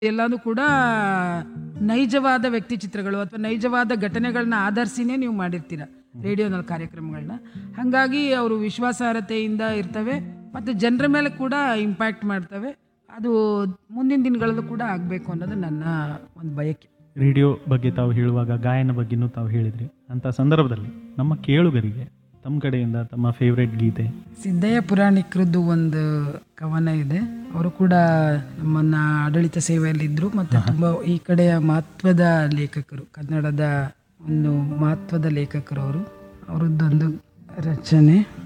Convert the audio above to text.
ಎಲ್ಲಾನು ಕೂಡ ನೈಜವಾದ ವ್ಯಕ್ತಿ ಚಿತ್ರಗಳು ಅಥವಾ ನೈಜವಾದ ಘಟನೆಗಳನ್ನ ಆಧರಿಸಿನೇ ನೀವು ಮಾಡಿರ್ತೀರ ರೇಡಿಯೋನಲ್ಲಿ ಕಾರ್ಯಕ್ರಮಗಳನ್ನ ಹಾಗಾಗಿ ಅವರು ವಿಶ್ವಾಸಾರ್ಹತೆಯಿಂದ ಇರ್ತವೆ ಮತ್ತು ಜನರ ಮೇಲೆ ಕೂಡ ಇಂಪ್ಯಾಕ್ಟ್ ಮಾಡ್ತವೆ ಅದು ಮುಂದಿನ ದಿನಗಳಲ್ಲೂ ಕೂಡ ಆಗಬೇಕು ಅನ್ನೋದು ನನ್ನ ಒಂದು ಬಯಕೆ ರೇಡಿಯೋ ಬಗ್ಗೆ ತಾವು ಹೇಳುವಾಗ ಗಾಯನ ಬಗ್ಗೆನೂ ತಾವು ಹೇಳಿದ್ರಿ ಅಂತ ಸಂದರ್ಭದಲ್ಲಿ ನಮ್ಮ ಕೇಳುಗರಿಗೆ ತಮ್ಮ ಕಡೆಯಿಂದ ತಮ್ಮ ಫೇವ್ರೆಟ್ ಗೀತೆ ಸಿದ್ದಯ್ಯ ಪುರಾಣಿಕರದ್ದು ಒಂದು ಕವನ ಇದೆ ಅವರು ಕೂಡ ನಮ್ಮನ್ನ ಆಡಳಿತ ಸೇವೆಯಲ್ಲಿದ್ದರು ಮತ್ತು ತುಂಬ ಈ ಕಡೆಯ ಮಹತ್ವದ ಲೇಖಕರು ಕನ್ನಡದ ಒಂದು ಮಹತ್ವದ ಲೇಖಕರು ಅವರು ಅವರದ್ದೊಂದು ರಚನೆ